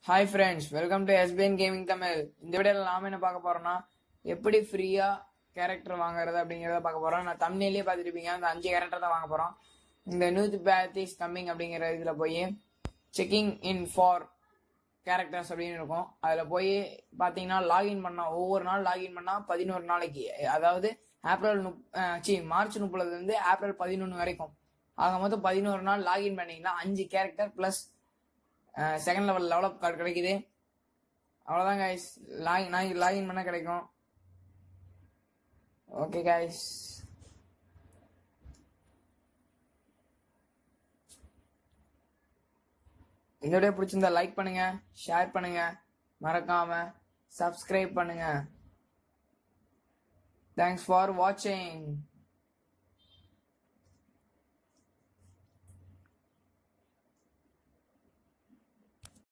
hi friends welcome to SPN gaming Tamil இந்த வீடியோவில் நாம என்ன பார்க்க போறோம்னா எப்படி ஃப்ரீயா கேரக்டர் வாங்குறது அப்படிங்கிறத பார்க்க போறோம் நான் தமிழ்லேயே பார்த்துருப்பீங்க அந்த அஞ்சு கேரக்டர் தான் வாங்க போறோம் இந்த நியூத் பேத்திஸ் கம்மிங் அப்படிங்கிற இதுல போய் செக்கிங் இன் ஃபார் கேரக்டர்ஸ் அப்படின்னு இருக்கும் அதில் போய் பார்த்தீங்கன்னா லாகின் பண்ணா ஒவ்வொரு நாள் லாகின் பண்ணால் பதினோரு நாளைக்கு அதாவது ஏப்ரல் முப் சி மார்ச் முப்பதுலேருந்து ஏப்ரல் பதினொன்று வரைக்கும் ஆக மொத்தம் பதினோரு நாள் லாகின் பண்ணீங்கன்னா அஞ்சு character plus second level develop card கிடைக்குது அவ்வளோதான் கைஸ் லாகின் நான் லாகின் பண்ண கிடைக்கும் ஓகே கைஸ் இந்த வீடியோ பிடிச்சிருந்தா லைக் பண்ணுங்க ஷேர் பண்ணுங்க மறக்காம சப்ஸ்கிரைப் பண்ணுங்க தேங்க்ஸ் ஃபார் வாட்சிங்